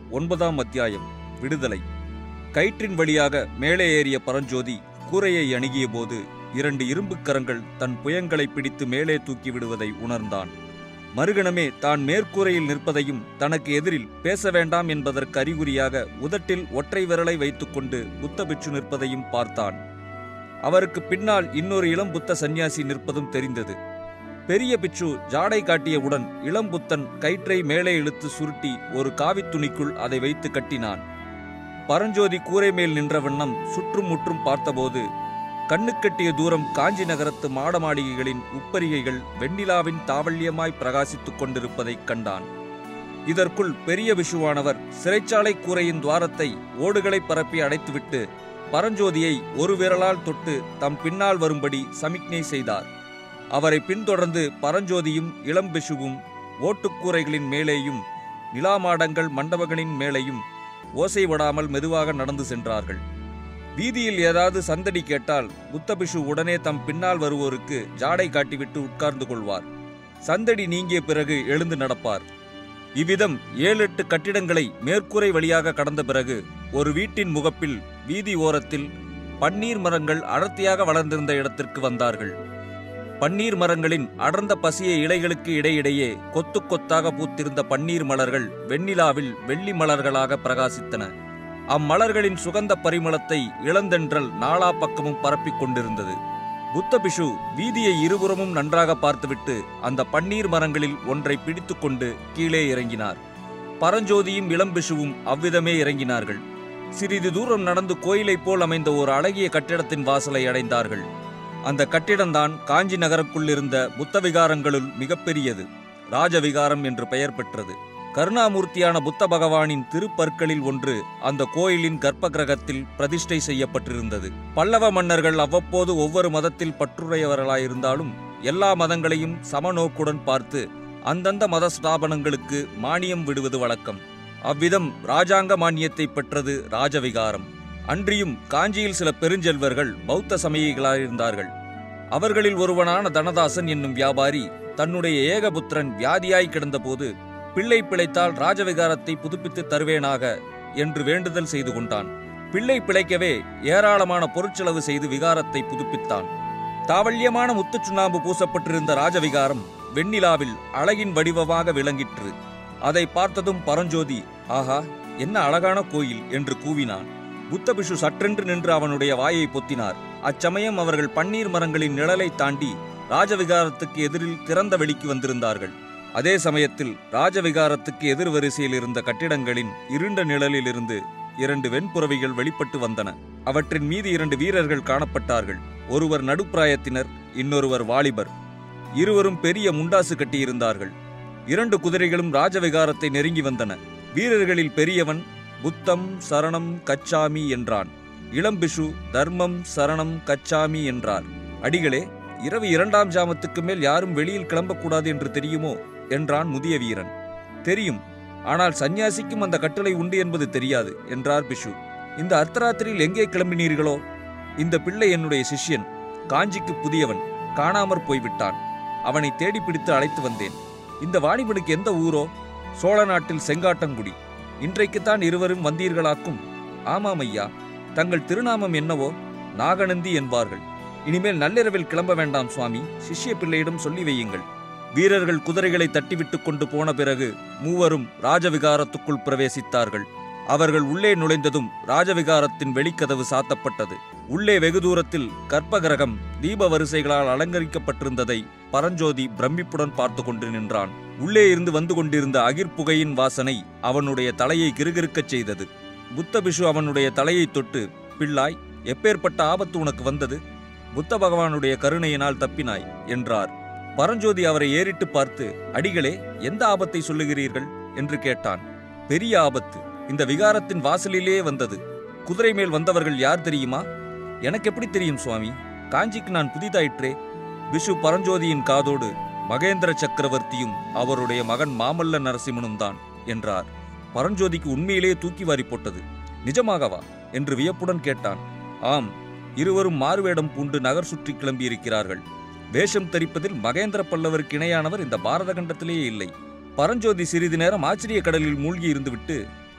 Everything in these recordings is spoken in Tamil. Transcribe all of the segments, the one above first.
ஒன்பதாம் அத்தியாயம் விடுதலை கயிற்றின் வழியாக மேலே ஏறிய பரஞ்சோதி கூரையை அணுகிய போது இரண்டு இரும்புக் கரங்கள் தன் புயங்களை பிடித்து மேலே தூக்கி விடுவதை உணர்ந்தான் மறுகணமே தான் மேற்கூரையில் நிற்பதையும் தனக்கு எதிரில் பேச வேண்டாம் என்பதற்கு அறிகுறியாக உதட்டில் ஒற்றை விரலை வைத்துக்கொண்டு புத்த பிட்சு நிற்பதையும் பார்த்தான் அவருக்கு பின்னால் இன்னொரு இளம் புத்த சந்நியாசி நிற்பதும் தெரிந்தது பெரிய பிட்சு ஜாடை காட்டியவுடன் இளம் புத்தன் கயிற்றை மேலே இழுத்து சுருட்டி ஒரு காவித் துணிக்குள் அதை வைத்து கட்டினான் பரஞ்சோதி கூரை மேல் நின்ற வண்ணம் சுற்றும் முற்றும் பார்த்தபோது கண்ணுக்கெட்டிய தூரம் காஞ்சி நகரத்து மாட மாளிகைகளின் உப்பரிகைகள் வெண்ணிலாவின் தாவல்யமாய் பிரகாசித்துக் கொண்டிருப்பதைக் கண்டான் இதற்குள் பெரிய விஷுவானவர் சிறைச்சாலை கூரையின் துவாரத்தை ஓடுகளை பரப்பி அடைத்துவிட்டு பரஞ்சோதியை ஒரு விரலால் தொட்டு தம் பின்னால் வரும்படி சமிக்ஞை செய்தார் அவரை பின்தொடர்ந்து பரஞ்சோதியும் இளம் பிஷுவும் ஓட்டுக்கூரைகளின் மேலேயும் நிலாமாடங்கள் மண்டபங்களின் மேலேயும் ஓசை விடாமல் மெதுவாக நடந்து சென்றார்கள் வீதியில் ஏதாவது சந்தடி கேட்டால் புத்தபிஷு உடனே தம் பின்னால் வருவோருக்கு ஜாடை காட்டிவிட்டு உட்கார்ந்து கொள்வார் சந்தடி நீங்கிய பிறகு எழுந்து நடப்பார் இவ்விதம் ஏழு எட்டு கட்டிடங்களை மேற்கூரை வழியாக கடந்த பிறகு ஒரு வீட்டின் முகப்பில் வீதி ஓரத்தில் பன்னீர் மரங்கள் அடர்த்தியாக வளர்ந்திருந்த இடத்திற்கு வந்தார்கள் பன்னீர் மரங்களின் அடர்ந்த பசிய இலைகளுக்கு இடையிடையே கொத்து கொத்தாக பூத்திருந்த பன்னீர் மலர்கள் வெண்ணிலாவில் வெள்ளி மலர்களாக பிரகாசித்தன அம்மலர்களின் சுகந்த பரிமளத்தை இளந்தென்றல் நாலா பக்கமும் பரப்பிக் கொண்டிருந்தது புத்தபிஷு வீதியை இருபுறமும் நன்றாக பார்த்துவிட்டு அந்த பன்னீர் மரங்களில் ஒன்றை பிடித்துக்கொண்டு கீழே இறங்கினார் பரஞ்சோதியும் இளம்பிஷுவும் அவ்விதமே இறங்கினார்கள் சிறிது தூரம் நடந்து கோயிலைப் போல் அமைந்த ஒரு அழகிய கட்டிடத்தின் வாசலை அடைந்தார்கள் அந்த கட்டிடம்தான் காஞ்சி நகருக்குள் இருந்த புத்த விகாரங்களுள் மிகப்பெரியது ராஜவிகாரம் என்று பெயர் பெற்றது கருணாமூர்த்தியான புத்த பகவானின் திருப்பற்களில் ஒன்று அந்த கோயிலின் கர்ப்ப கிரகத்தில் பிரதிஷ்டை செய்யப்பட்டிருந்தது பல்லவ மன்னர்கள் அவ்வப்போது ஒவ்வொரு மதத்தில் பற்றுடையவர்களாயிருந்தாலும் எல்லா மதங்களையும் சமநோக்குடன் பார்த்து அந்தந்த மத ஸ்தாபனங்களுக்கு மானியம் விடுவது வழக்கம் அவ்விதம் ராஜாங்க மானியத்தை பெற்றது ராஜவிகாரம் அன்றியும் காஞ்சியில் சில பெருஞ்செல்வர்கள் பௌத்த சமயிகளாயிருந்தார்கள் அவர்களில் ஒருவனான தனதாசன் என்னும் வியாபாரி தன்னுடைய ஏகபுத்திரன் வியாதியாய் கிடந்தபோது பிள்ளை பிழைத்தால் ராஜவிகாரத்தை புதுப்பித்து தருவேனாக என்று வேண்டுதல் செய்து கொண்டான் பிள்ளை பிழைக்கவே ஏராளமான பொருட்செலவு செய்து விகாரத்தை புதுப்பித்தான் தாவல்யமான முத்துச் சுண்ணாம்பு பூசப்பட்டிருந்த ராஜவிகாரம் வெண்ணிலாவில் அழகின் வடிவமாக விளங்கிற்று அதை பார்த்ததும் பரஞ்சோதி ஆஹா என்ன அழகான கோயில் என்று கூவினான் புத்தபிஷு சற்றென்று நின்று அவனுடைய வாயை பொத்தினார் அச்சமயம் அவர்கள் பன்னீர் மரங்களின் நிழலை தாண்டி ராஜவிகாரத்துக்கு எதிரில் திறந்த வெளிக்கு வந்திருந்தார்கள் அதே சமயத்தில் ராஜவிகாரத்துக்கு எதிர் வரிசையில் இருந்த கட்டிடங்களின் இருண்ட நிழலிலிருந்து இரண்டு வெண்புறவிகள் வெளிப்பட்டு வந்தன அவற்றின் மீது இரண்டு வீரர்கள் காணப்பட்டார்கள் ஒருவர் நடுப்பிராயத்தினர் இன்னொருவர் வாலிபர் இருவரும் பெரிய முண்டாசு கட்டியிருந்தார்கள் இரண்டு குதிரைகளும் ராஜவிகாரத்தை நெருங்கி வந்தன வீரர்களில் பெரியவன் புத்தம் சரணம் கச்சாமி என்றான் இளம்பிஷு தர்மம் சரணம் கச்சாமி என்றார் அடிகளே இரவு இரண்டாம் ஜாமத்துக்கு மேல் யாரும் வெளியில் கிளம்பக்கூடாது என்று தெரியுமோ என்றான் முதிய வீரன் தெரியும் ஆனால் சந்நியாசிக்கும் அந்த கட்டளை உண்டு என்பது தெரியாது என்றார் பிஷு இந்த அர்த்தராத்திரியில் எங்கே கிளம்பினீர்களோ இந்த பிள்ளை என்னுடைய சிஷ்யன் காஞ்சிக்கு புதியவன் காணாமற் போய்விட்டான் அவனை தேடி பிடித்து அழைத்து வந்தேன் இந்த வாணிபனுக்கு எந்த ஊரோ சோழ நாட்டில் செங்காட்டங்குடி இன்றைக்குத்தான் இருவரும் வந்தீர்களாக்கும் ஆமாம் ஐயா தங்கள் திருநாமம் என்னவோ நாகநந்தி என்பார்கள் இனிமேல் நள்ளிரவில் கிளம்ப வேண்டாம் சுவாமி சிஷ்ய பிள்ளையிடம் சொல்லி வையுங்கள் வீரர்கள் குதிரைகளை தட்டிவிட்டுக் கொண்டு போன பிறகு மூவரும் ராஜவிகாரத்துக்குள் பிரவேசித்தார்கள் அவர்கள் உள்ளே நுழைந்ததும் ராஜவிகாரத்தின் வெளிக்கதவு சாத்தப்பட்டது உள்ளே வெகு தூரத்தில் கற்பகிரகம் தீப வரிசைகளால் அலங்கரிக்கப்பட்டிருந்ததை பரஞ்சோதி பிரமிப்புடன் பார்த்து கொண்டு நின்றான் உள்ளே இருந்து வந்து கொண்டிருந்த அகிர்புகையின் வாசனை அவனுடைய தலையை கிறுகிறுக்கச் செய்தது புத்தபிஷு அவனுடைய தலையை தொட்டு பிள்ளாய் எப்பேற்பட்ட ஆபத்து உனக்கு வந்தது புத்த பகவானுடைய கருணையினால் தப்பினாய் என்றார் பரஞ்சோதி அவரை ஏறிட்டு பார்த்து அடிகளே எந்த ஆபத்தை சொல்லுகிறீர்கள் என்று கேட்டான் பெரிய ஆபத்து இந்த விகாரத்தின் வாசலிலே வந்தது குதிரை மேல் வந்தவர்கள் யார் தெரியுமா எனக்கு எப்படி தெரியும் சுவாமி காஞ்சிக்கு நான் புதிதாயிற்றே விஷு பரஞ்சோதியின் காதோடு மகேந்திர சக்கரவர்த்தியும் அவருடைய மகன் மாமல்ல நரசிம்மனும் தான் என்றார் பரஞ்சோதிக்கு உண்மையிலே தூக்கி வாரி போட்டது நிஜமாகவா என்று வியப்புடன் கேட்டான் ஆம் இருவரும் மாறுவேடம் பூண்டு நகர் சுற்றி கிளம்பியிருக்கிறார்கள் வேஷம் தரிப்பதில் மகேந்திர பல்லவருக்கு இணையானவர் இந்த பாரத கண்டத்திலேயே இல்லை பரஞ்சோதி சிறிது நேரம் ஆச்சரிய கடலில் மூழ்கி இருந்துவிட்டு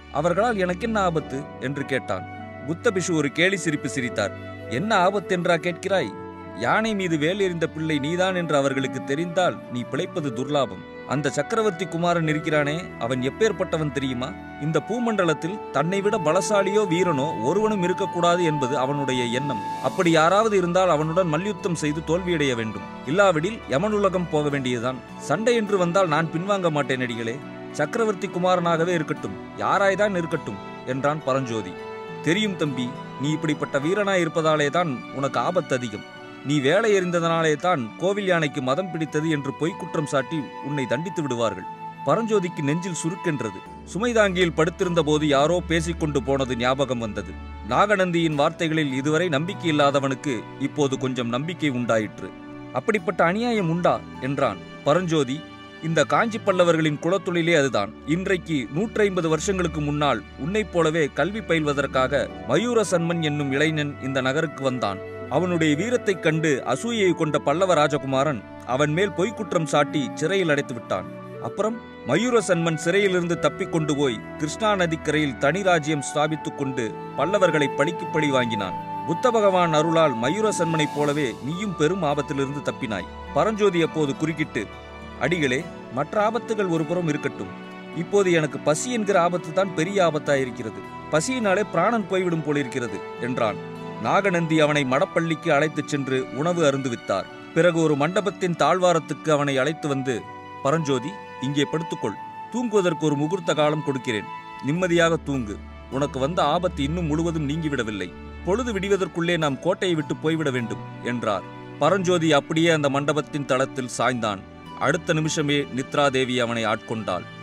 அவர்களால் எனக்கு என்ன ஆபத்து என்று கேட்டான் புத்தபிஷு ஒரு கேலி சிரிப்பு சிரித்தார் என்ன ஆபத்து என்றா கேட்கிறாய் யானை மீது வேல் எறிந்த பிள்ளை நீதான் என்று அவர்களுக்கு தெரிந்தால் நீ பிழைப்பது துர்லாபம் அந்த சக்கரவர்த்தி குமாரன் இருக்கிறானே அவன் எப்பேற்பட்டவன் தெரியுமா இந்த பூமண்டலத்தில் தன்னை விட பலசாலியோ வீரனோ ஒருவனும் இருக்கக்கூடாது என்பது அவனுடைய எண்ணம் அப்படி யாராவது இருந்தால் அவனுடன் மல்யுத்தம் செய்து தோல்வியடைய வேண்டும் இல்லாவிடில் யமனுலகம் போக வேண்டியதுதான் சண்டை என்று வந்தால் நான் பின்வாங்க மாட்டேன் அடிகளே சக்கரவர்த்தி குமாரனாகவே இருக்கட்டும் யாராய்தான் இருக்கட்டும் என்றான் பரஞ்சோதி தெரியும் தம்பி நீ இப்படிப்பட்ட வீரனாய் இருப்பதாலே தான் உனக்கு ஆபத்து அதிகம் நீ வேலை எறிந்ததனாலே தான் கோவில் யானைக்கு மதம் பிடித்தது என்று பொய்க் குற்றம் சாட்டி உன்னை தண்டித்து விடுவார்கள் பரஞ்சோதிக்கு நெஞ்சில் சுருக்கென்றது சுமைதாங்கியில் படுத்திருந்த போது யாரோ பேசிக்கொண்டு போனது ஞாபகம் வந்தது நாகநந்தியின் வார்த்தைகளில் இதுவரை நம்பிக்கை இல்லாதவனுக்கு இப்போது கொஞ்சம் நம்பிக்கை உண்டாயிற்று அப்படிப்பட்ட அநியாயம் உண்டா என்றான் பரஞ்சோதி இந்த காஞ்சி பல்லவர்களின் குலத்தொழிலே அதுதான் இன்றைக்கு நூற்றி ஐம்பது வருஷங்களுக்கு முன்னால் உன்னைப் போலவே கல்வி பயில்வதற்காக மயூர சன்மன் என்னும் இளைஞன் இந்த நகருக்கு வந்தான் அவனுடைய வீரத்தைக் கண்டு அசூயை கொண்ட பல்லவ ராஜகுமாரன் அவன் மேல் பொய்க்குற்றம் சாட்டி சிறையில் அடைத்து விட்டான் அப்புறம் மயூர சன்மன் சிறையிலிருந்து தப்பிக் கொண்டு போய் கிருஷ்ணா நதிக்கரையில் தனி ராஜ்யம் ஸ்தாபித்துக் கொண்டு பல்லவர்களை பழிக்கு பழி வாங்கினான் புத்த பகவான் அருளால் மயூர சன்மனைப் போலவே நீயும் பெரும் ஆபத்திலிருந்து தப்பினாய் பரஞ்சோதி அப்போது குறுக்கிட்டு அடிகளே மற்ற ஆபத்துகள் ஒருபுறம் இருக்கட்டும் இப்போது எனக்கு பசி என்கிற ஆபத்து தான் பெரிய ஆபத்தாயிருக்கிறது பசியினாலே பிராணன் போய்விடும் போலிருக்கிறது என்றான் நாகநந்தி அவனை மடப்பள்ளிக்கு அழைத்துச் சென்று உணவு அருந்துவித்தார் பிறகு ஒரு மண்டபத்தின் தாழ்வாரத்துக்கு அவனை அழைத்து வந்து பரஞ்சோதி இங்கே படுத்துக்கொள் தூங்குவதற்கு ஒரு முகூர்த்த காலம் கொடுக்கிறேன் நிம்மதியாக தூங்கு உனக்கு வந்த ஆபத்து இன்னும் முழுவதும் நீங்கிவிடவில்லை பொழுது விடிவதற்குள்ளே நாம் கோட்டையை விட்டு போய்விட வேண்டும் என்றார் பரஞ்சோதி அப்படியே அந்த மண்டபத்தின் தளத்தில் சாய்ந்தான் அடுத்த நிமிஷமே நித்ராதேவி அவனை ஆட்கொண்டாள்